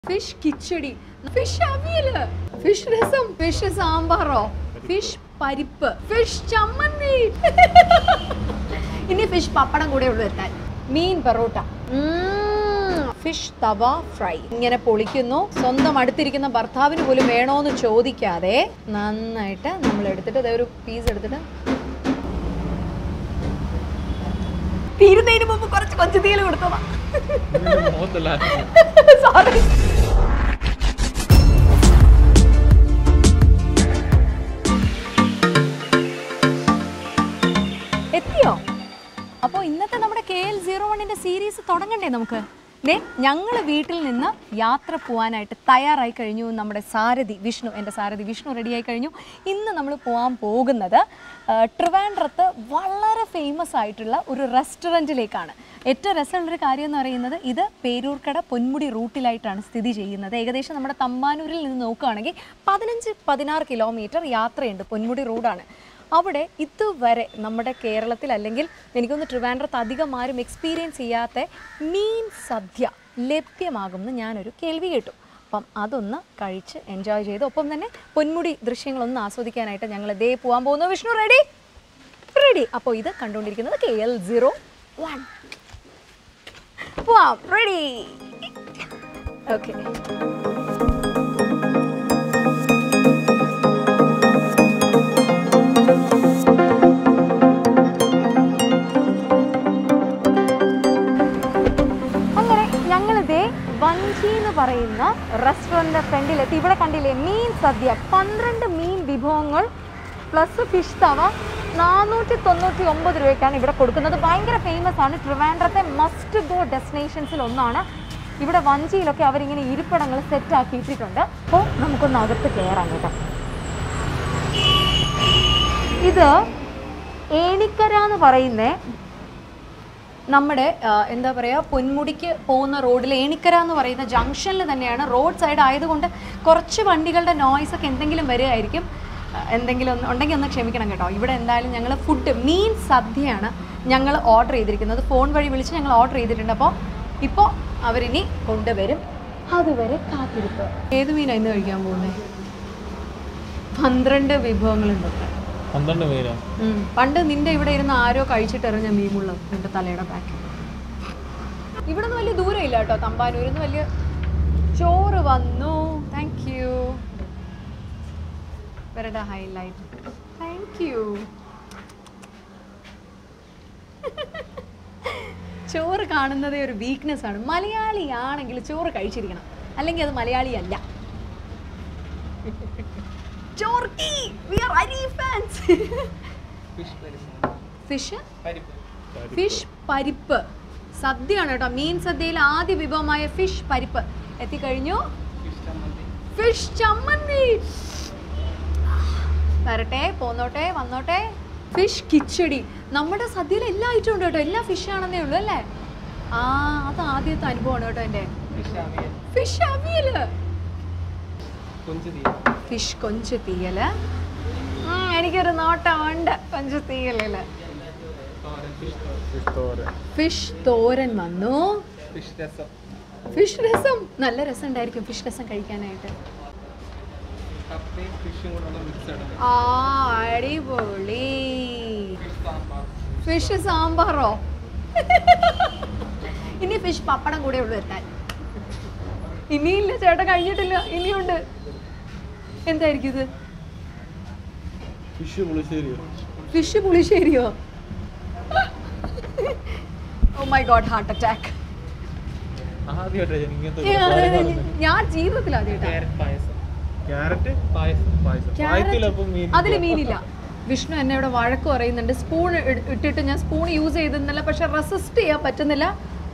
Fish കിച്ചടി fish അവിയല് fish രസം ഫിഷ് സാമ്പാറോ ഫിഷ് പരിപ്പ് ഫിഷ് ചമ്മന്തി ഇനി ഫിഷ് പപ്പടം കൂടെ ഉള്ളു എത്താൻ മീൻ പെറോട്ട ഫിഷ് തവ ഫ്രൈ ഇങ്ങനെ പൊളിക്കുന്നു സ്വന്തം അടുത്തിരിക്കുന്ന ഭർത്താവിന് പോലും വേണോന്ന് ചോദിക്കാതെ നന്നായിട്ട് നമ്മൾ എടുത്തിട്ട് ദേ ഒരു പീസ് എടുത്തിട്ട് തീരുന്നതിന് മുമ്പ് കുറച്ച് കൊച്ചു തീയിൽ കൊടുത്തതാ സോറി എത്തിയോ അപ്പോൾ ഇന്നത്തെ നമ്മുടെ കെ എൽ സീറോ വണ്ണിൻ്റെ സീരീസ് തുടങ്ങണ്ടേ നമുക്ക് ദേ ഞങ്ങൾ വീട്ടിൽ നിന്ന് യാത്ര പോകാനായിട്ട് തയ്യാറായി കഴിഞ്ഞു നമ്മുടെ സാരഥി വിഷ്ണു എൻ്റെ സാരഥി വിഷ്ണു റെഡിയായി കഴിഞ്ഞു ഇന്ന് നമ്മൾ പോകാൻ പോകുന്നത് ആ, ട്രിവാൻഡ്രത്ത് വളരെ ഫേമസ് ആയിട്ടുള്ള ഒരു റെസ്റ്റോറൻറ്റിലേക്കാണ് ഏറ്റവും രസമുള്ളൊരു കാര്യം എന്ന് പറയുന്നത് ഇത് പേരൂർക്കട പൊന്മുടി റൂട്ടിലായിട്ടാണ് സ്ഥിതി ചെയ്യുന്നത് ഏകദേശം നമ്മുടെ തമ്പാനൂരിൽ നിന്ന് നോക്കുകയാണെങ്കിൽ പതിനഞ്ച് പതിനാറ് കിലോമീറ്റർ യാത്രയുണ്ട് പൊന്മുടി റോഡാണ് അവിടെ ഇതുവരെ നമ്മുടെ കേരളത്തിൽ അല്ലെങ്കിൽ എനിക്കൊന്ന് ട്രിവാൻഡ്രത്ത് അധികം ആരും എക്സ്പീരിയൻസ് ചെയ്യാത്ത മീൻ സദ്യ ലഭ്യമാകുമെന്ന് ഞാനൊരു കേൾവി കേട്ടു അപ്പം അതൊന്ന് കഴിച്ച് എൻജോയ് ചെയ്ത് ഒപ്പം തന്നെ പൊന്മുടി ദൃശ്യങ്ങളൊന്ന് ആസ്വദിക്കാനായിട്ട് ഞങ്ങൾ ദേ പോകാൻ പോകുന്നു വിഷ്ണു റെഡി റെഡി അപ്പോൾ ഇത് കണ്ടുകൊണ്ടിരിക്കുന്നത് കെ എൽ സീറോ വൺ പോവാം റെഡി ഓക്കെ അങ്ങനെ ഞങ്ങളിതേ വഞ്ചി എന്ന് പറയുന്ന റെസ്റ്റോറൻറ്റിൻ്റെ ഫ്രണ്ടിലെത്തി ഇവിടെ കണ്ടില്ലേ മീൻ സദ്യ പന്ത്രണ്ട് മീൻ വിഭവങ്ങൾ പ്ലസ് ഫിഷ് തവ നാനൂറ്റി തൊണ്ണൂറ്റി ഒമ്പത് രൂപയ്ക്കാണ് ഇവിടെ കൊടുക്കുന്നത് ഭയങ്കര ഫേമസ് ആണ് ട്രിവാൻഡ്രത്തെ മസ്റ്റ് ഗോ ഡെസ്റ്റിനേഷൻസിൽ ഒന്നാണ് ഇവിടെ വഞ്ചിയിലൊക്കെ അവരിങ്ങനെ ഇരിപ്പിടങ്ങൾ സെറ്റ് ആക്കിയിട്ടിട്ടുണ്ട് അപ്പോൾ നമുക്കൊന്ന് അകത്ത് കയറാം കേട്ടോ ഇത് ഏണിക്കര എന്ന് പറയുന്നേ നമ്മുടെ ആ, എന്താ പറയുക പൊന്മുടിക്ക് പോകുന്ന റോഡിൽ ഏണിക്കര എന്ന് പറയുന്ന ജംഗ്ഷനിൽ തന്നെയാണ് റോഡ് സൈഡ് ആയതുകൊണ്ട് കുറച്ച് വണ്ടികളുടെ നോയ്സ് ഒക്കെ എന്തെങ്കിലും വരികയായിരിക്കും ആ, എന്തെങ്കിലും ഒന്ന് ഉണ്ടെങ്കിൽ ഒന്ന് ക്ഷമിക്കണം കേട്ടോ ഇവിടെ എന്തായാലും ഞങ്ങൾ ഫുഡ് മീൻ സദ്യയാണ് ഞങ്ങൾ ഓർഡർ ചെയ്തിരിക്കുന്നത് ഫോൺ വഴി വിളിച്ച് ഞങ്ങൾ ഓർഡർ ചെയ്തിട്ടുണ്ട് അപ്പോൾ ഇപ്പോൾ അവരിനി കൊണ്ടുവരും അതുവരെ കാത്തിരിപ്പ് ഏത് മീനാണ് ഇന്ന് കഴിക്കാൻ പോകുന്നത് പന്ത്രണ്ട് വിഭവങ്ങളുണ്ട് ഇവിടെ. പന്ത്രണ്ട് പേരോ ഉം. പണ്ട് നിന്റെ ഇവിടെ ഇരുന്ന് ആരോ കഴിച്ചിട്ടെറിഞ്ഞ മീമുള്ള നിന്റെ തലയുടെ ബാക്ക് ഇവിടെ നിന്ന് വലിയ ദൂരം ഇല്ല കേട്ടോ തമ്പാനൂരിൽ നിന്ന് വലിയ ചോറ് വന്നു താങ്ക് യു ഇവരുടെ ഹൈലൈറ്റ് താങ്ക് യു ചോറ് കാണുന്നതേ ഒരു വീക്ക്നെസ് ആണ് മലയാളിയാണെങ്കിൽ ചോറ് കഴിച്ചിരിക്കണം അല്ലെങ്കിൽ അത് മലയാളിയല്ല ചോർക്കി we are ari fans fish fish പരിപ്പ് സദ്യയാണ് കേട്ടോ മീൻ സദ്യയിൽ ആദ്യ വിഭവമായ ഫിഷ് പരിപ്പ് എത്തിക്കഴിഞ്ഞു ഫിഷ് ചമ്മന്തി വരട്ടെ പോന്നോട്ടെ വന്നോട്ടെ ഫിഷ് കിച്ചടി നമ്മുടെ സദ്യയിൽ എല്ലാ ഐറ്റം ഉണ്ട് കേട്ടോ എല്ലാ ഫിഷ് ആണെന്നേ ഉള്ളൂ അല്ലേ ആ അത് ആദ്യത്തെ അനുഭവമാണ് കേട്ടോ എൻ്റെ ഫിഷ് അവിയല് ഫിഷ് കൊഞ്ച് തീയല് ഉം, എനിക്കൊരു നോട്ടം ഉണ്ട് കൊഞ്ച് തീയലില് ഫിഷ് തോരൻ വന്നു ഫിഷ് രസം നല്ല രസം ഉണ്ടായിരിക്കും ഫിഷ് രസം കഴിക്കാനായിട്ട് ആ അടിപൊളി ഫിഷ് സാമ്പാറോ ഇനി ഫിഷ് പപ്പടം കൂടെ ഉള്ളു എത്താൻ ഇനിയില്ല ചേട്ടൻ കഴിഞ്ഞിട്ടില്ല ഇനിയുണ്ട് എന്തായിരിക്കും ഇത് ഫിഷ് പുളിശ്ശേരിയോ ഫിഷ് പുളിശ്ശേരിയോ oh my god heart attack ആദ്യമായിട്ടാ ഞാൻ ഇങ്ങനത്തെ ഞാൻ ജീവിതത്തിൽ ആദ്യമായിട്ടാണ് ക്യാരറ്റ് പായസം പായസം പായസത്തിലപ്പം മീൻ അതിൽ മീനില്ല വിഷ്ണു എന്നെ ഇവിടെ വഴക്ക് പറയുന്നുണ്ട് സ്പൂൺ ഇട്ടിട്ട് ഞാൻ സ്പൂൺ യൂസ് ചെയ്തിരുന്നില്ല പക്ഷെ റെസിസ്റ്റ് ചെയ്യാൻ പറ്റുന്നില്ല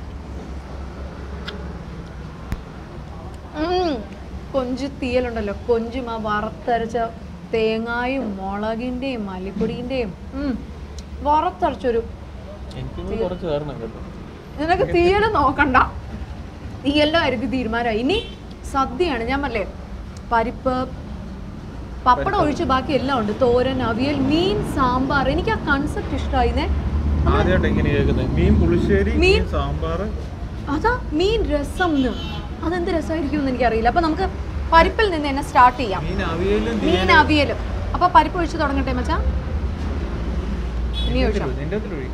ഉം. കൊഞ്ച് തീയലുണ്ടല്ലോ കൊഞ്ചും ആ വറുത്തരച്ച തേങ്ങായും മുളകിൻ്റെയും മല്ലിപ്പൊടിൻ്റെയും വറുത്തരച്ചൊരു എനിക്കൊന്ന് കുറച്ച് കാരണം കേട്ടോ നിനക്ക് തീയൽ നോക്കണ്ട തീയലിൻ്റെ കാര്യത്തിൽ തീരുമാനമായി ഇനി സദ്യയാണ് ഞാൻ പറഞ്ഞേ പരിപ്പ് പപ്പടം ഒഴിച്ച് ബാക്കി എല്ലാം ഉണ്ട് തോരൻ അവിയൽ മീൻ സാമ്പാർ എനിക്ക് ആ കൺസെപ്റ്റ് ഇഷ്ടമായിന്നേ ആദ്യമായിട്ട് എങ്ങനെ കേൾക്കുന്നത് മീൻ പുളിശ്ശേരി മീൻ- മീൻ സാമ്പാർ അതാ മീൻ രസം ന്ന്. അതെന്ത് രസമായിരിക്കും എന്ന് എനിക്കറിയില്ല അപ്പൊ നമുക്ക് പരിപ്പിൽ നിന്ന് തന്നെ സ്റ്റാർട്ട് ചെയ്യാം മീൻ അവിയലും മീൻ അവിയലും അപ്പൊ പരിപ്പ് ഒഴിച്ച് തുടങ്ങട്ടെ മച്ചാ നീ ഒഴിച്ചോ നിന്റെ ഒഴി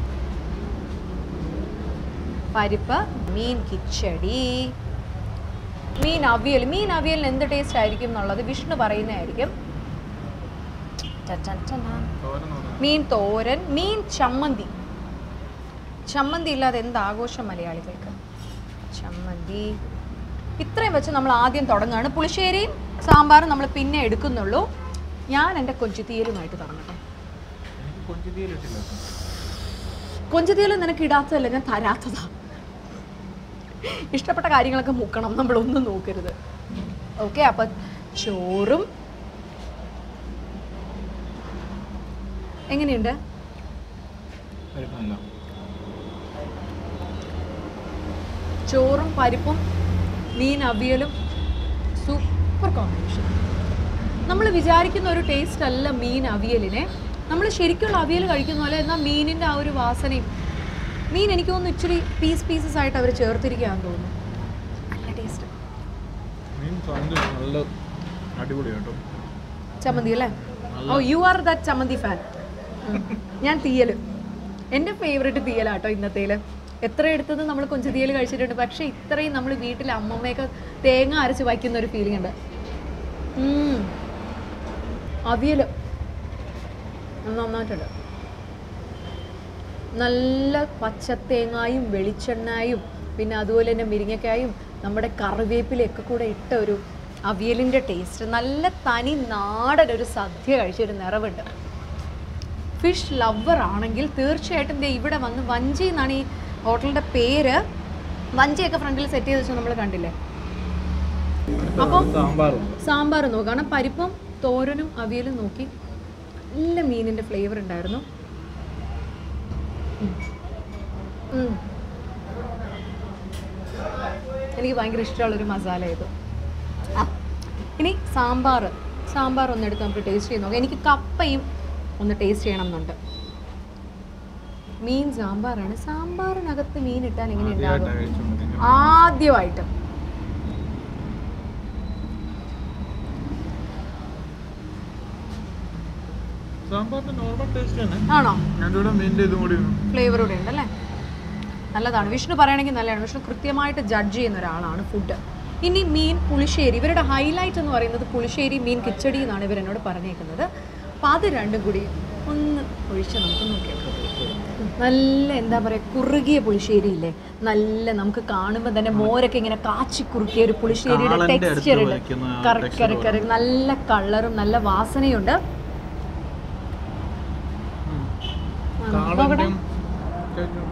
പരിപ്പ് മീൻ കിച്ചടി മീൻ അവിയൽ മീൻ അവിയലിന് എന്ത് ടേസ്റ്റ് ആയിരിക്കും എന്നുള്ളത് വിഷ്ണു പറയുന്നതായിരിക്കും ചൻ ചൻ ചൻ ചൻ. തോരൻ നോക്കണം മീൻ തോരൻ മീൻ ചമ്മന്തി ചമ്മന്തി ഇല്ലാതെ എന്ത് ആഘോഷം മലയാളികൾക്ക് ചമ്മന്തി ഇത്രയും വെച്ച് നമ്മൾ ആദ്യം തുടങ്ങുകയാണ് പുളിശ്ശേരിയും സാമ്പാറും നമ്മൾ പിന്നെ എടുക്കുന്നുള്ളൂ ഞാൻ എൻ്റെ കൊഞ്ചുതീയലുമായിട്ട് തുടങ്ങട്ടെ എനിക്ക് കൊഞ്ചുതീയിലിട്ടില്ല കൊഞ്ചുതീയൽ നിനക്ക് ഇടാത്തതല്ല ഞാൻ തരാത്തതാ ഇഷ്ടപ്പെട്ട കാര്യങ്ങളൊക്കെ മുക്കണം നമ്മളൊന്നും നോക്കരുത് ഓക്കെ അപ്പം ചോറും എങ്ങനെയുണ്ട് പരിപ്പല്ല ചോറും പരിപ്പും മീൻ അവിയലും സൂപ്പർ കോമ്പിനേഷൻ നമ്മൾ വിചാരിക്കുന്ന ഒരു ടേസ്റ്റ് അല്ല മീൻ അവിയലിനെ നമ്മൾ ശരിക്കുള്ള അവിയൽ കഴിക്കുന്ന പോലെ എന്നാൽ മീനിൻ്റെ ആ ഒരു വാസനയും മീൻ എനിക്ക് തോന്നുന്നു ഇച്ചിരി പീസ് പീസസ് ആയിട്ട് അവർ ചേർത്തിരിക്കുകയാണെന്ന് തോന്നുന്നു നല്ല ടേസ്റ്റ് മീൻ സൗണ്ട് നല്ല അടിപൊളി കേട്ടോ ചമ്മന്തി അല്ലേ oh you are that chammanthi fan ഞാൻ തീയൽ എൻ്റെ ഫേവറേറ്റ് തീയലാട്ടോ ഇന്നത്തേൽ എത്ര എടുത്തത് നമ്മൾ കൊഞ്ച് തീയൽ കഴിച്ചിട്ടുണ്ട് പക്ഷേ ഇത്രയും നമ്മൾ വീട്ടിൽ അമ്മമ്മയൊക്കെ തേങ്ങ അരച്ച് വയ്ക്കുന്ന ഒരു ഫീലിംഗ് ഉണ്ട് ഉം. അവിയൽ നന്നായിട്ടുണ്ട് നല്ല പച്ചത്തേങ്ങായും വെളിച്ചെണ്ണയും പിന്നെ അതുപോലെ തന്നെ മുരിങ്ങക്കായും നമ്മുടെ കറിവേപ്പിലയൊക്കെ കൂടെ ഇട്ട ഒരു അവിയലിൻ്റെ ടേസ്റ്റ് നല്ല തനി നാടൻ ഒരു സദ്യ കഴിച്ചൊരു നിറവുണ്ട് ഫിഷ് ലവർ ആണെങ്കിൽ തീർച്ചയായിട്ടും ദേ ഇവിടെ വന്ന് വഞ്ചി എന്നാണ് ഈ ഹോട്ടലിൻ്റെ പേര് വഞ്ചിയൊക്കെ ഫ്രണ്ടിൽ സെറ്റ് ചെയ്ത് വെച്ചാൽ നമ്മൾ കണ്ടില്ലേ അപ്പം സാമ്പാറുണ്ട് സാമ്പാർ നോക്കുക കാരണം പരിപ്പും തോരനും അവിയലും നോക്കി നല്ല മീനിൻ്റെ ഫ്ലേവർ ഉണ്ടായിരുന്നു ഉം. ഉം. എനിക്ക് ഭയങ്കര ഇഷ്ടമുള്ളൊരു മസാല ഇത് ആ ഇനി സാമ്പാർ സാമ്പാർ ഒന്ന് എടുത്ത് നമുക്ക് ടേസ്റ്റ് ചെയ്ത് നോക്കാം എനിക്ക് കപ്പയും ഒന്ന് ടേസ്റ്റ് ചെയ്യണം എന്നുണ്ട് മീൻ സാമ്പാറാണ് സാമ്പാറിനകത്ത് മീൻ ഇട്ടാൽ എങ്ങനെ ഉണ്ടാകും ആദ്യമായിട്ടാണ് കഴിച്ചുകൊണ്ടിരിക്കുന്നത് ആദ്യമായിട്ട് സാമ്പാറിന്റെ നോർമൽ ടേസ്റ്റ് തന്നെ ആണോ ഞാൻ ഇവിടെ മീനിന്റെ ഇതും കൂടി ഫ്ലേവർ കൂടെ ഉണ്ടല്ലേ നല്ലതാണ് വിഷ്ണു പറയുകയാണെങ്കിൽ നല്ലതാണ് വിഷ്ണു കൃത്യമായിട്ട് ജഡ്ജ് ചെയ്യുന്ന ഒരാളാണ് ഫുഡ് ഇനി മീൻ പുളിശ്ശേരി ഇവരുടെ ഹൈലൈറ്റ് എന്ന് പറയുന്നത് പുളിശ്ശേരി മീൻ കിച്ചടി എന്നാണ് ഇവരെന്നോട് പറഞ്ഞേക്കുന്നത് അപ്പം അത് രണ്ടും കൂടി ഒന്ന് ഒഴിച്ച് നമുക്ക് നോക്കിയാൽ നല്ല എന്താ പറയുക കുറുകിയ പുളിശ്ശേരി ഇല്ലേ നല്ല നമുക്ക് കാണുമ്പോൾ തന്നെ മോരൊക്കെ ഇങ്ങനെ കാച്ചി കുറുക്കിയ ഒരു പുളിശ്ശേരിയുടെ കാളന്റെ അടുത്ത് ടെക്സ്ചർ ഉണ്ട് വയ്ക്കുന്ന ആ കറക്റ്റ് texture കറക്റ്റ് കറക്റ്റ് നല്ല കളറും നല്ല വാസനയുണ്ട് ആ, നോക്കട്ടെ. കാളന്റെയും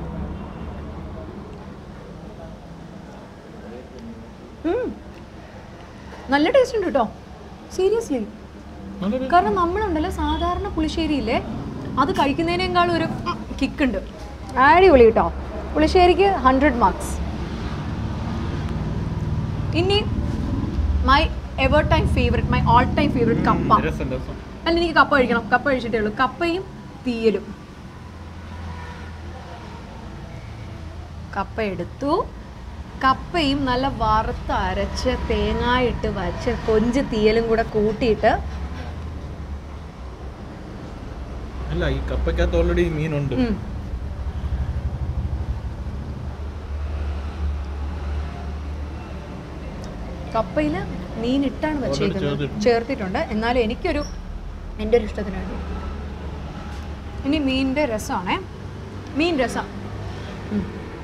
ഉം. നല്ല ടേസ്റ്റ് ഉണ്ട് കേട്ടോ സീരിയസ്ലി നല്ലൊരു കാരണം നമ്മളുണ്ടല്ലോ സാധാരണ പുളിശ്ശേരിയില്ലേ അത് കഴിക്കുന്നതിനേക്കാളും ഒരു കിക്ക് ഉണ്ട് അടിപൊളി കേട്ടോ പുളിശ്ശേരിക്ക് ഹൺഡ്രഡ് മാർക്സ് ഇനി my ever time favourite my all time favourite കപ്പ രസം രസം അല്ല എനിക്ക് കപ്പ കഴിക്കണം കപ്പ കഴിച്ചിട്ടേ ഉള്ളൂ കപ്പയും തീയലും കപ്പ എടുത്തു കപ്പയും നല്ല വറുത്ത് അരച്ച് തേങ്ങായിട്ട് വച്ച് കൊഞ്ച് തീയലും കൂടെ കൂട്ടിയിട്ട് അല്ല ഈ കപ്പയ്ക്കകത്ത് ഓൾറെഡി മീനുണ്ട് ഉം. കപ്പയിൽ മീനിട്ടാണ് വെച്ചേക്കുന്നത് ചേർത്തിട്ടുണ്ട്. ചേർത്തിട്ടുണ്ട് എന്നാലും എനിക്കൊരു എൻ്റെ ഒരു ഇഷ്ടത്തിന് വേണ്ടി ഇനി മീനിൻ്റെ രസമാണേ മീൻ രസം ഉം.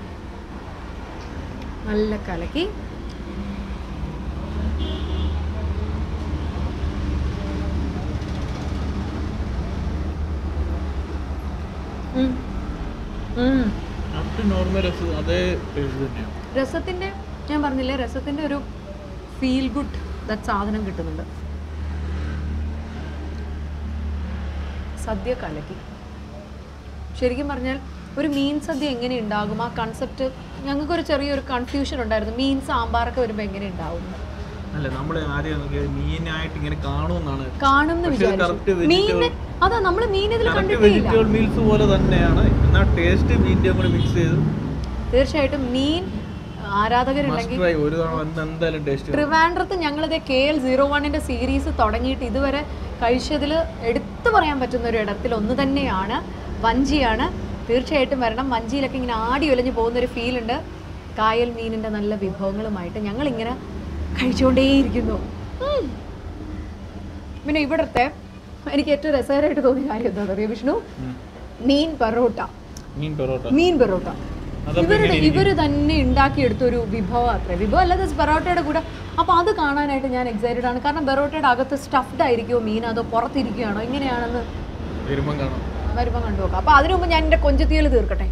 നല്ല കലക്കി ഉം. ഉം. അത് നോർമൽ രസം അതേ ടേസ്റ്റ് തന്നെയാണ് രസത്തിൻ്റെ ഞാൻ പറഞ്ഞില്ലേ രസത്തിൻ്റെ ഒരു ഫീൽ ഗുഡ് ദറ്റ് സാധനം കിട്ടുന്നുണ്ട് സദ്യ കലക്കി ശരിക്കും പറഞ്ഞാൽ ഒരു മീൻ സദ്യ എങ്ങനെ ഉണ്ടാകും ആ കൺസെപ്റ്റ് ഞങ്ങൾക്കൊരു ചെറിയൊരു കൺഫ്യൂഷൻ ഉണ്ടായിരുന്നു മീൻ സാമ്പാറൊക്കെ വരുമ്പോൾ എങ്ങനെ ഉണ്ടാവും എന്ന്. അല്ല നമ്മൾ ആദ്യം നോക്കിയത് മീനായിട്ട് ഇങ്ങനെ കാണുമെന്നാണ് കാണുമെന്ന് പക്ഷേ ഇത് വിചാരിച്ചു correct മീൻ vegetable- അതാ നമ്മൾ മീൻ ഇതിൽ കറക്റ്റ് കണ്ടിട്ടില്ല വെജിറ്റബിൾ മീൽസ് പോലെ തന്നെയാണ് എന്നാൽ ടേസ്റ്റ് മീൻ്റെ കൂടെ മിക്സ് ചെയ്ത് തീർച്ചയായിട്ടും മീൻ ആ, ആരാധകരുണ്ടെങ്കിൽ Must try. ഒരു തവണ വന്ന് എന്തായാലും ടേസ്റ്റ് ട്രിവാൻഡ്രത്ത് ഞങ്ങളിത് കെ എൽ സീറോ വണ്ണിൻ്റെ സീരീസ് തുടങ്ങിയിട്ട് ഇതുവരെ കഴിച്ചതിൽ എടുത്തു പറയാൻ പറ്റുന്ന ഒരു ഇടത്തിൽ ഒന്ന് തന്നെയാണ് വഞ്ചിയാണ് തീർച്ചയായിട്ടും വരണം വഞ്ചിയിലൊക്കെ ഇങ്ങനെ ആടി ഒലഞ്ഞു പോകുന്ന ഒരു ഫീൽ ഉണ്ട് കായൽ മീനിൻ്റെ നല്ല വിഭവങ്ങളുമായിട്ട് ഞങ്ങളിങ്ങനെ കഴിച്ചുകൊണ്ടേയിരിക്കുന്നു ഉം. പിന്നെ ഇവിടുത്തെ എനിക്ക് ഏറ്റവും രസകരമായിട്ട് തോന്നിയ കാര്യം എന്താണെന്ന് അറിയാം വിഷ്ണു മീൻ പൊറോട്ട മീൻ പൊറോട്ട മീൻ പൊറോട്ട അതപ്പോ ഇവരുടെ ഇവര് തന്നെ ഉണ്ടാക്കിയെടുത്ത ഒരു വിഭവം അത്ര വിഭവം അല്ലാതെ പൊറോട്ടയുടെ കൂടെ അപ്പോൾ അത് കാണാനായിട്ട് ഞാൻ എക്സൈറ്റഡ് ആണ് കാരണം പൊറോട്ടയുടെ അകത്ത് സ്റ്റഫ്ഡ് ആയിരിക്കുമോ മീൻ അതോ പുറത്തിരിക്കുകയാണോ ഇങ്ങനെയാണെന്ന് വരുമ്പം കാണാം വരുമ്പോൾ കണ്ടു നോക്കാം അപ്പോൾ അതിനു മുമ്പ് ഞാൻ എൻ്റെ കൊഞ്ചത്തിയൽ തീർക്കട്ടെ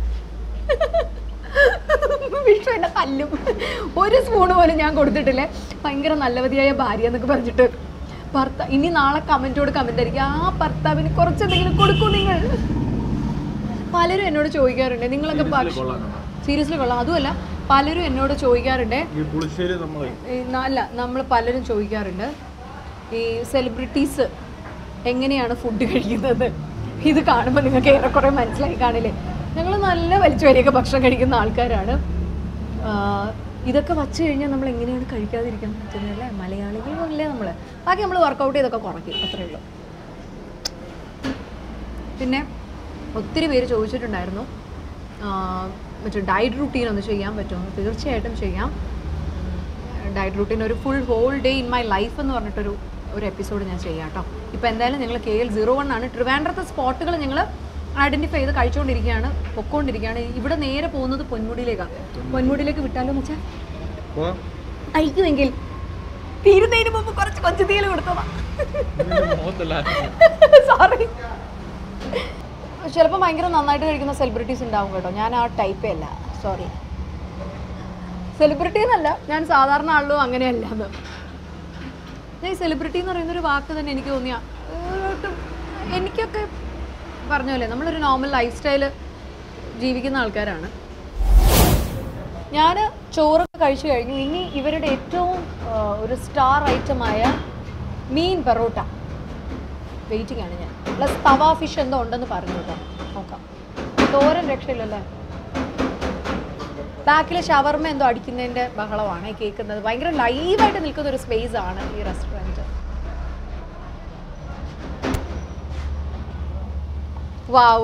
വിഷു എന്നെ തല്ലും ഒരു സ്പൂൺ പോലും ഞാൻ കൊടുത്തിട്ടില്ലേ ഭയങ്കര നല്ലവതിയായ ഭാര്യ എന്നൊക്കെ പറഞ്ഞിട്ട് ഭർത്ത ഇനി നാളെ കമൻറ്റോട് കമൻ്റ് ആയിരിക്കും ആ ഭർത്താവിന് കുറച്ചെന്തെങ്കിലും കൊടുക്കൂ നിങ്ങൾ പലരും എന്നോട് ചോദിക്കാറുണ്ട് നിങ്ങളൊക്കെ കൊള്ളാം സീരിയസ്ലി കൊള്ളാം അതുമല്ല പലരും എന്നോട് ചോദിക്കാറുണ്ട് ഈ പുളിശ്ശേരി നമ്മൾ ഈ ന- അല്ല നമ്മൾ പലരും ചോദിക്കാറുണ്ട് ഈ സെലിബ്രിറ്റീസ് എങ്ങനെയാണ് ഫുഡ് കഴിക്കുന്നത് ഇത് കാണുമ്പോൾ നിങ്ങൾക്ക് ഏറെക്കുറെ മനസ്സിലായി കാണില്ലേ ഞങ്ങൾ നല്ല വലിച്ചു വരെയൊക്കെ ഭക്ഷണം കഴിക്കുന്ന ആൾക്കാരാണ് ആ, ഇതൊക്കെ വച്ചു കഴിഞ്ഞാൽ നമ്മൾ എങ്ങനെയാണ് കഴിക്കാതിരിക്കാൻ പറ്റുന്നത് അല്ലേ മലയാളികളല്ലേ നമ്മൾ ബാക്കി നമ്മൾ വർക്കൗട്ട് ചെയ്തൊക്കെ കുറയ്ക്കും അത്രയേ ഉള്ളൂ പിന്നെ ഒത്തിരി പേര് ചോദിച്ചിട്ടുണ്ടായിരുന്നു ആ, മറ്റേ ഡയറ്റ് റുട്ടീൻ ഒന്ന് ചെയ്യാൻ പറ്റുമോ തീർച്ചയായിട്ടും ചെയ്യാം ഡയറ്റ് റുട്ടീൻ ഒരു full whole day in my life എന്ന് പറഞ്ഞിട്ടൊരു ഒരു എപ്പിസോഡ് ഞാൻ ചെയ്യാം കേട്ടോ ഇപ്പോൾ എന്തായാലും ഞങ്ങൾ കെ എൽ സീറോ വൺ ആണ് ട്രിവാൻഡ്രത്തെ സ്പോട്ടുകൾ ഞങ്ങൾ ഐഡൻറ്റിഫൈ ചെയ്ത് കഴിച്ചുകൊണ്ടിരിക്കുകയാണ് പൊക്കോണ്ടിരിക്കുകയാണ് ഇവിടെ നേരെ പോകുന്നത് പൊന്മുടിയിലേക്കാണ് പൊന്മുടിയിലേക്ക് വിട്ടാലോ മച്ചാ പോവാം അയക്കുമെങ്കിൽ തീരുന്നതിന് മുമ്പ് കുറച്ച് കൊച്ചു തീയിൽ കൊടുത്തതാ ഇതിന്റെ മുഖത്തല്ല സോറി ചിലപ്പോൾ ഭയങ്കര നന്നായിട്ട് കഴിക്കുന്ന സെലിബ്രിറ്റീസ് ഉണ്ടാവും കേട്ടോ ഞാൻ ആ ടൈപ്പേ അല്ല സോറി സെലിബ്രിറ്റി എന്നല്ല ഞാൻ സാധാരണ ആളിലും അങ്ങനെയല്ല എന്ന് ഞാൻ ഈ സെലിബ്രിറ്റി എന്ന് പറയുന്ന ഒരു വാക്ക് തന്നെ എനിക്ക് തോന്നിയ ഒട്ടും എനിക്കൊക്കെ പറഞ്ഞ പോലെ നമ്മളൊരു നോർമൽ ലൈഫ് സ്റ്റൈൽ ജീവിക്കുന്ന ആൾക്കാരാണ് ഞാൻ ചോറൊക്കെ കഴിച്ചു കഴിഞ്ഞു ഇനി ഇവരുടെ ഏറ്റവും ആ, ഒരു സ്റ്റാർ ഐറ്റമായ മീൻ പെറോട്ട വെയിറ്റിംഗ് ആണ് ഞാൻ പ്ലസ് തവ ഫിഷ് എന്തോ ഉണ്ടെന്ന് പറഞ്ഞു കേട്ടോ നോക്കാം തോരൻ രക്ഷയില്ലല്ലേ ബാക്കിൽ ഷവർമ എന്തോ അടിക്കുന്നതിൻ്റെ ബഹളമാണ് ഈ കേൾക്കുന്നത് ഭയങ്കര ലൈവായിട്ട് നിൽക്കുന്ന ഒരു സ്പേസ് ആണ് ഈ റെസ്റ്റോറൻറ്റ് വാവ്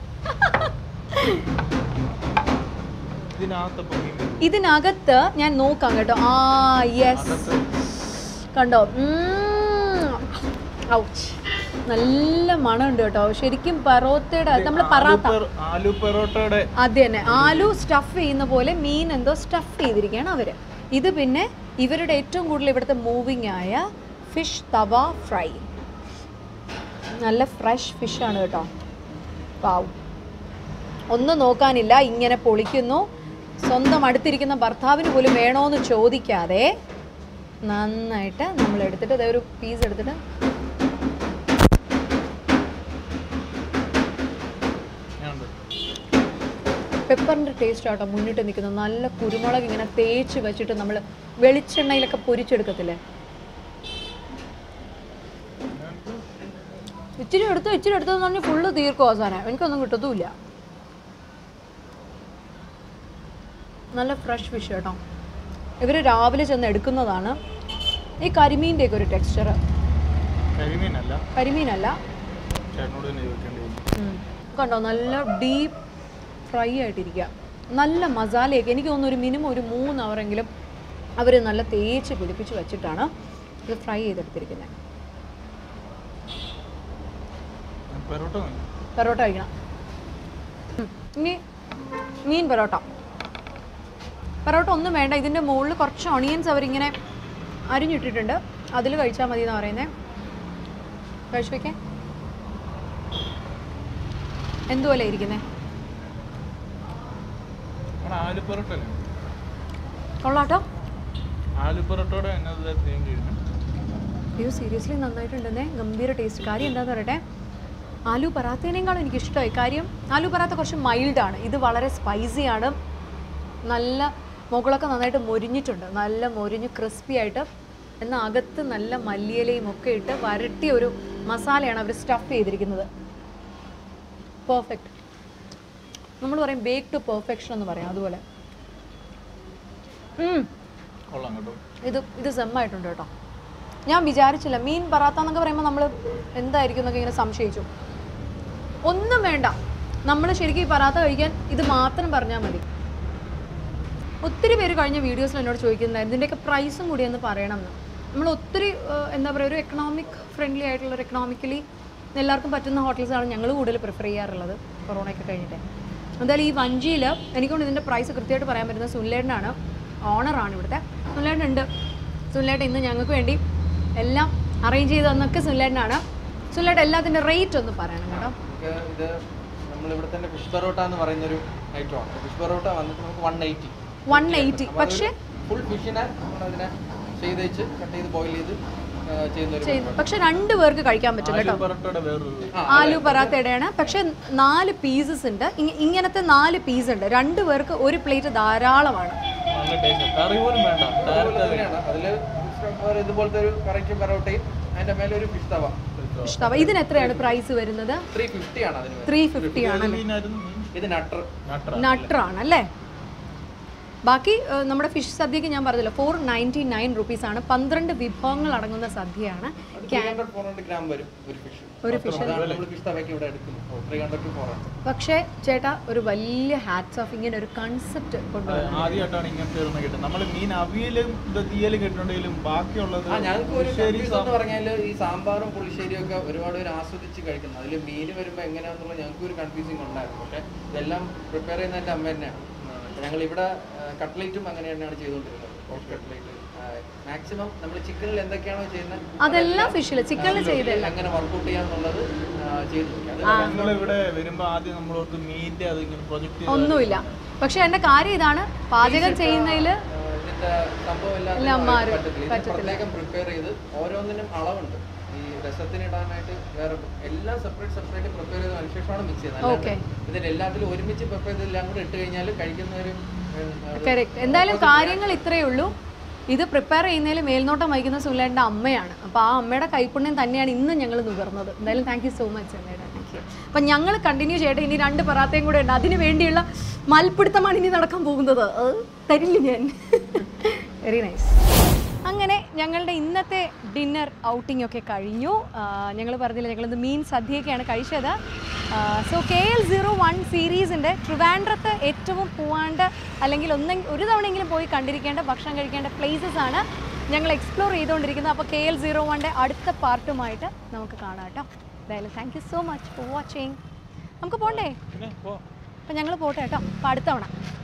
ഇതിനകത്തപ്പം മീൻ വരും. ഇതിനകത്ത് ഞാൻ നോക്കാം കേട്ടോ ആ യെസ് കണ്ടോ ഔച്ച് നല്ല മണമുണ്ട് കേട്ടോ ശരിക്കും പറോത്തയുടെ നമ്മൾ പറാത്ത ആലു പെറ- ആലു പെറോട്ടയുടെ അത് തന്നെ ആലു സ്റ്റഫ് ചെയ്യുന്ന പോലെ മീൻ എന്തോ സ്റ്റഫ് ചെയ്തിരിക്കുകയാണ് അവർ ഇത് പിന്നെ ഇവരുടെ ഏറ്റവും കൂടുതൽ ഇവിടുത്തെ മൂവിങ് ആയ ഫിഷ് തവ ഫ്രൈ നല്ല ഫ്രഷ് ഫിഷാണ് കേട്ടോ പാവും ഒന്നും നോക്കാനില്ല ഇങ്ങനെ പൊളിക്കുന്നു സ്വന്തം അടുത്തിരിക്കുന്ന ഭർത്താവിന് പോലും വേണോന്ന് ചോദിക്കാതെ നന്നായിട്ട് നമ്മൾ എടുത്തിട്ട് ദേ ഒരു പീസ് എടുത്തിട്ട് ഞാനുണ്ട്. പെപ്പറിൻ്റെ ടേസ്റ്റ് ആട്ടോ മുന്നിട്ട് നിൽക്കുന്നത് നല്ല കുരുമുളക് ഇങ്ങനെ തേച്ച് വെച്ചിട്ട് നമ്മൾ വെളിച്ചെണ്ണയിലൊക്കെ പൊരിച്ചെടുക്കത്തില്ലേ ഇച്ചിരി എടുത്തു ഇച്ചിരി എടുത്തെന്ന് പറഞ്ഞാൽ ഫുള്ള് തീർക്കും അവസാനം എനിക്കൊന്നും കിട്ടത്തുമില്ല നല്ല ഫ്രഷ് ഫിഷ് കേട്ടോ ഇവർ രാവിലെ ചെന്ന് എടുക്കുന്നതാണ് ഈ കരിമീൻ്റെയൊക്കെ ഒരു ടെക്സ്ചർ കരിമീനല്ല കരിമീനല്ല ചേട്ടനോട് തന്നെ ചോദിക്കേണ്ടി വരും. ഉം. കണ്ടോ നല്ല ഡീപ്പ് ഫ്രൈ ആയിട്ടിരിക്കുക നല്ല മസാലയൊക്കെ എനിക്ക് തോന്നുന്നു ഒരു മിനിമം ഒരു മൂന്ന് അവറെങ്കിലും അവർ നല്ല തേച്ച് പിടിപ്പിച്ച് വെച്ചിട്ടാണ് ഇത് ഫ്രൈ ചെയ്തെടുത്തിരിക്കുന്നത് പെറോട്ട മതി. പെറോട്ട കഴിക്കണം ഉം. ഇനി മീൻ പെറോട്ട പെറോട്ട ഒന്നും വേണ്ട ഇതിൻ്റെ മുകളിൽ കുറച്ച് ഒണിയൻസ് അവരിങ്ങനെ അരിഞ്ഞിട്ടിട്ടുണ്ട് അതിൽ കഴിച്ചാൽ മതി എന്നാണ് പറയുന്നത് കഴിച്ചു വയ്ക്കേ എന്തുപോലെ ഇരിക്കുന്നേ അവിടെ ആലു പെറോട്ട അല്ലേ? കൊള്ളാട്ടോ ആലു പെറോട്ടയുടെ എന്നത് സെയിം ചെയ്യുന്നു അയ്യോ സീരിയസ്ലി നന്നായിട്ടുണ്ടെന്നേ ഗംഭീര ടേസ്റ്റ് കാര്യം എന്താന്ന് പറയട്ടെ ആലു പറാത്തേനേക്കാളും എനിക്ക് ഇഷ്ടമായി കാര്യം ആലു പറാത്ത കുറച്ച് മൈൽഡാണ് ഇത് വളരെ സ്പൈസിയാണ് നല്ല മുകളൊക്കെ നന്നായിട്ട് മൊരിഞ്ഞിട്ടുണ്ട് നല്ല മൊരിഞ്ഞ് ക്രിസ്പി ആയിട്ട് എന്നാൽ അകത്ത് നല്ല മല്ലിയിലയും ഒക്കെ ഇട്ട് വരട്ടിയ ഒരു മസാലയാണ് അവർ സ്റ്റഫ് ചെയ്തിരിക്കുന്നത് പെർഫെക്റ്റ് നമ്മൾ പറയും ബേക്ക് ടു പെർഫെക്ഷൻ എന്ന് പറയാം അതുപോലെ ഉം. കൊള്ളാം കേട്ടോ ഇത് ഇത് സെമ്മായിട്ടുണ്ട് കേട്ടോ ഞാൻ വിചാരിച്ചില്ല മീൻ പറാത്ത എന്നൊക്കെ പറയുമ്പോൾ നമ്മൾ എന്തായിരിക്കും എന്നൊക്കെ ഇങ്ങനെ സംശയിച്ചു ഒന്നും വേണ്ട നമ്മൾ ശരിക്കും ഈ പറാത്ത കഴിക്കാൻ ഇത് മാത്രം പറഞ്ഞാൽ മതി ഒത്തിരി പേര് കഴിഞ്ഞ വീഡിയോസിൽ എന്നോട് ചോദിക്കുന്നുണ്ടായിരുന്നു ഇതിൻ്റെയൊക്കെ പ്രൈസും കൂടി ഒന്ന് പറയണം എന്ന് നമ്മൾ ഒത്തിരി ഏഹ്, എന്താ പറയുക ഒരു എക്കണോമിക് ഫ്രണ്ട്ലി ആയിട്ടുള്ള ഒരു എക്കണോമിക്കലി എല്ലാവർക്കും പറ്റുന്ന ഹോട്ടൽസാണ് ഞങ്ങൾ കൂടുതൽ പ്രിഫർ ചെയ്യാറുള്ളത് കൊറോണയൊക്കെ കഴിഞ്ഞിട്ട് എന്തായാലും ഈ വഞ്ചിയിൽ എനിക്കൊണ്ട് ഇതിൻ്റെ പ്രൈസ് കൃത്യമായിട്ട് പറയാൻ പറ്റുന്നത് സുനിലേട്ടനാണ് ഓണറാണ് ഇവിടുത്തെ സുനിലേട്ടൻ ഉണ്ട് സുനിലേട്ടൻ ഇന്ന് ഞങ്ങൾക്ക് വേണ്ടി എല്ലാം അറേഞ്ച് ചെയ്ത് തന്നൊക്കെ സുനിലേട്ടനാണ് സുനിലേട്ടൻ എല്ലാത്തിൻ്റെ റേറ്റ് ഒന്ന് പറയണം കേട്ടോ നമുക്ക് ഇത് നമ്മൾ ഇവിടെ തന്നെ ഫിഷ് പൊറോട്ട എന്ന് പറയുന്ന ഒരു ഐറ്റമാണ് ഫിഷ് പൊറോട്ട വന്നിട്ട് നമുക്ക് വൺ എയ്റ്റി വൺ എയ്റ്റി പക്ഷേ ഫുൾ ഫിഷിനെ നമ്മളതിനെ ചെയ്ത് വെച്ച് കട്ട് ചെയ്ത് ബോയിൽ ചെയ്ത് ആ, ചെയ്യുന്ന ഒരു ചെയ്ത് പക്ഷെ രണ്ട് പേർക്ക് കഴിക്കാൻ പറ്റും കേട്ടോ പൊറോട്ടയുടെ വേറൊരു ആലു പറാത്തയുടെയാണ് പക്ഷെ നാല് പീസസ് ഉണ്ട് ഇങ്ങ- ഇങ്ങനത്തെ നാല് പീസ് ഉണ്ട് രണ്ട് പേർക്ക് ഒരു പ്ലേറ്റ് ധാരാളമാണ് നല്ല ടേസ്റ്റ് കറി പോലും വേണ്ട അതുപോലെ തന്നെയാണ് അതിൽ ഇതുപോലത്തെ ഒരു കറക്റ്റ് പൊറോട്ടയും അതിന്റെ മേലെ ഒരു ഫിഷ് തവ ഇഷ്ടം ഇതിന് എത്രയാണ് പ്രൈസ് വരുന്നത് ത്രീ ഫിഫ്റ്റി ആണ് അതിന് വരുന്നത്. ത്രീ ഫിഫ്റ്റി ആണ് മീനായിരുന്നു ഇത് നട്ടർ നട്ടറ നട്ടറാണ് അല്ലേ ബാക്കി ഏഹ്, നമ്മുടെ ഫിഷ് സദ്യക്ക് ഞാൻ പറഞ്ഞല്ലോ ഫോർ നയൻറ്റി നയൻ റുപ്പീസ് ആണ് പന്ത്രണ്ട് വിഭവങ്ങൾ അടങ്ങുന്ന സദ്യയാണ് three hundred four hundred gram വരും ഒരു ഫിഷ് ഒരു ഫിഷ് അതാണ് നമ്മൾ ഫിഷ് തവയ്ക്ക് ഇവിടെ എടുക്കുന്നത് three hundred to four hundred പക്ഷേ ചേട്ടാ ഒരു വലിയ ഹാറ്റ്സ് ഓഫ് ഇങ്ങനെ ഒരു കൺസെപ്റ്റ് കൊണ്ടുവരുന്നത് ആദ്യമായിട്ടാണ് ഇങ്ങനത്തെ ഒരെണ്ണം കിട്ടുന്നത് നമ്മൾ മീൻ അവിയലും ഇത് തീയലും കിട്ടുന്നുണ്ടെങ്കിലും ബാക്കിയുള്ളത് ആ ഞങ്ങൾക്ക് ഒരു ശരി കൺഫ്യൂസ് എന്ന് പറഞ്ഞാൽ ഈ സാമ്പാറും പുളിശ്ശേരിയും ഒക്കെ ഒരുപാട് പേര് ആസ്വദിച്ച് കഴിക്കുന്നത് അതിൽ മീൻ വരുമ്പോൾ എങ്ങനെയാണെന്നുള്ള ഞങ്ങൾക്ക് ഒരു കൺഫ്യൂസിങ് ഉണ്ടായിരുന്നു പക്ഷേ ഇതെല്ലാം പ്രിപ്പയർ ചെയ്യുന്ന എൻ്റെ അമ്മ തന്നെയാണ് ഞങ്ങൾ ഇവിടെ കട്ട്ലേറ്റും അങ്ങനെ തന്നെയാണ് ചെയ്തുകൊണ്ടിരുന്നത് പോർക്ക് കട്ട്ലേറ്റ് മാക്സിമം നമ്മൾ ചിക്കനിൽ എന്തൊക്കെയാണോ ചെയ്യുന്നത് അതെല്ലാം ഫിഷിൽ ചിക്കനിൽ ചെയ്തല്ല എങ്ങനെ വർക്കൗട്ട് ചെയ്യാന്നുള്ളത് ആ, ചെയ്തു നോക്കി. അത് ഞങ്ങൾ ഇവിടെ വരുമ്പോ ആദ്യം നമ്മളോർക്ക് മീനിന്റെ അത് ഇങ്ങനെ പ്രൊജക്ട് ഒന്നുമില്ല പക്ഷെ എൻ്റെ കാര്യം ഇതാണ് പാചകം ചെയ്യുന്നതിൽ ആ, ഇതിന്റെ സംഭവം എല്ലാം എല്ലാം മാറും. പറ്റത്തില്ല ഇത് പ്രത്യേകം പ്രിപ്പയർ ചെയ്ത് ഓരോന്നിനും അളവുണ്ട് ഈ രസത്തിന് ഇടാനായിട്ട് വേറെ എല്ലാം സെപ്പറേറ്റ് സെപ്പറേറ്റ് പ്രിപ്പയർ ചെയ്ത അതിനുശേഷമാണ് മിക്സ് ചെയ്യുന്നത് Okay. അല്ലാണ്ട് ഇതിൽ എല്ലാത്തിലും ഒരുമിച്ച് പ്രിപ്പയർ ചെയ്തെല്ലാം കൂടെ ഇട്ട് കഴിഞ്ഞാൽ കഴിക്കുന്നവരും ഉം, അത് കറക്റ്റ് എന്തായാലും കാര്യങ്ങൾ ഇത്രയേ ഉള്ളൂ ഇത് പ്രിപ്പയർ ചെയ്യുന്നതിൽ മേൽനോട്ടം വഹിക്കുന്ന സുലേൻ്റെ അമ്മയാണ് അപ്പോൾ ആ അമ്മയുടെ കൈപ്പുണ്യം തന്നെയാണ് ഇന്ന് ഞങ്ങൾ നുകർന്നത് എന്തായാലും താങ്ക് യു സോ മച്ച് അമ്മയുടെ അപ്പം ഞങ്ങൾ കണ്ടിന്യൂ ചെയ്യട്ടെ ഇനി രണ്ട് പറാത്തയും കൂടെ ഉണ്ട് അതിന് വേണ്ടിയുള്ള മൽപ്പിടുത്തമാണ് ഇനി നടക്കാൻ പോകുന്നത് അത് തരില്ല ഞാൻ വെരി നൈസ് അങ്ങനെ ഞങ്ങളുടെ ഇന്നത്തെ ഡിന്നർ ഔട്ടിംഗ് ഒക്കെ കഴിഞ്ഞു ഞങ്ങൾ പറഞ്ഞില്ല ഞങ്ങളിന്ന് മീൻ സദ്യയൊക്കെയാണ് കഴിച്ചത് so K L zero one സീരീസിൻ്റെ ട്രിവാൻഡ്രത്ത് ഏറ്റവും പോവാണ്ട് അല്ലെങ്കിൽ ഒന്നെ ഒരു തവണയെങ്കിലും പോയി കണ്ടിരിക്കേണ്ട ഭക്ഷണം കഴിക്കേണ്ട പ്ലേസസ് ആണ് ഞങ്ങൾ എക്സ്പ്ലോർ ചെയ്തുകൊണ്ടിരിക്കുന്നത് അപ്പോൾ കെ എൽ സീറോ വണ്ടെ അടുത്ത പാർട്ടുമായിട്ട് നമുക്ക് കാണാം കേട്ടോ എന്തായാലും thank you so much for watching നമുക്ക് പോണ്ടേ പിന്നെ പോ അപ്പം ഞങ്ങൾ പോട്ടെ കേട്ടോ അപ്പോൾ അടുത്ത തവണ